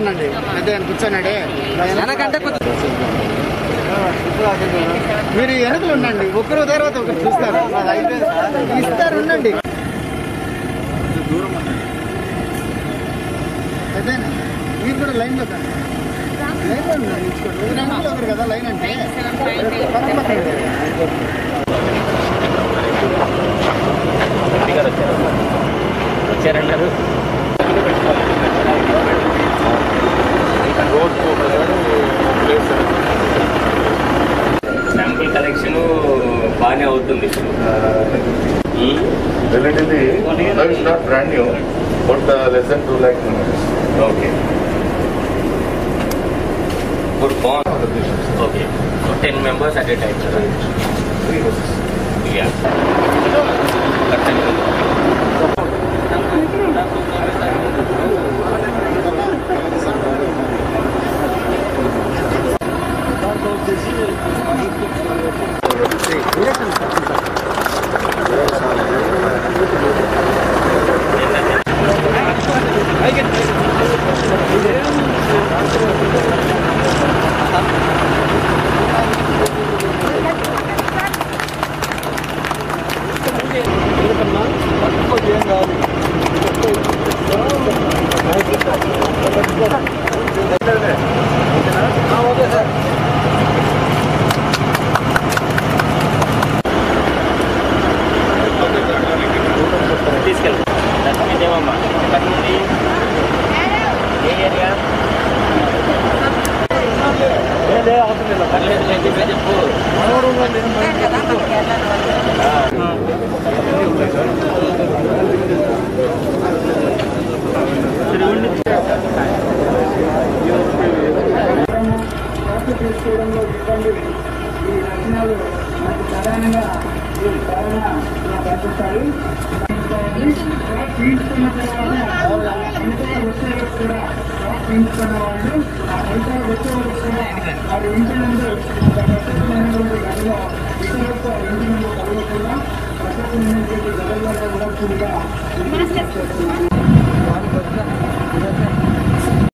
ఉండండి పెద్ద ఆయన కూర్చోనాడే వెనకంటే కొంచెం మీరు వెనకలు ఉండండి ఒకరు తర్వాత ఒకరు చూస్తారు ఇస్తారు ఉండండి పెద్దయినా మీరు కూడా లైన్లో కండి లైన్లో ఉండండి ఇచ్చుకోండి ఒకరు వెనకలు ఒకరు కదా లైన్ అంటే పక్కన పక్కన వచ్చారన్నారు శాంపుల్ కలెక్షన్ బాగానే అవుతుంది um, Relatively, no, it's not brand new, but uh, less than 2 lakh members. Okay good బాగుంది okay ten members at a time కదా Three buses. యా తీసుకెళ్ళి ఇదేమమ్మా ఎక్కడి నుండి ఏ ఏరియా పర్లేదు లేదు ఇవే చెప్పు తీసుకోవడంలో ఇబ్బంది ఈ లక్షణాలు మనకు ప్రధానంగా ఈ కరోనా కనిపిస్తాయి పీల్చుకున్న తర్వాత ఇంకా వచ్చే కూడా పీల్చుకున్న వాళ్ళు ఆ ఇంకా వచ్చే కూడా వారి ఇంటి నుండి ఒక ప్రత్యేకమైనటువంటి గదిలో ఇతరులతో ఇంటి నుండి కలగకుండా ప్రత్యేకమైనటువంటి గదులలో కూడా కూడా చేస్తున్నారు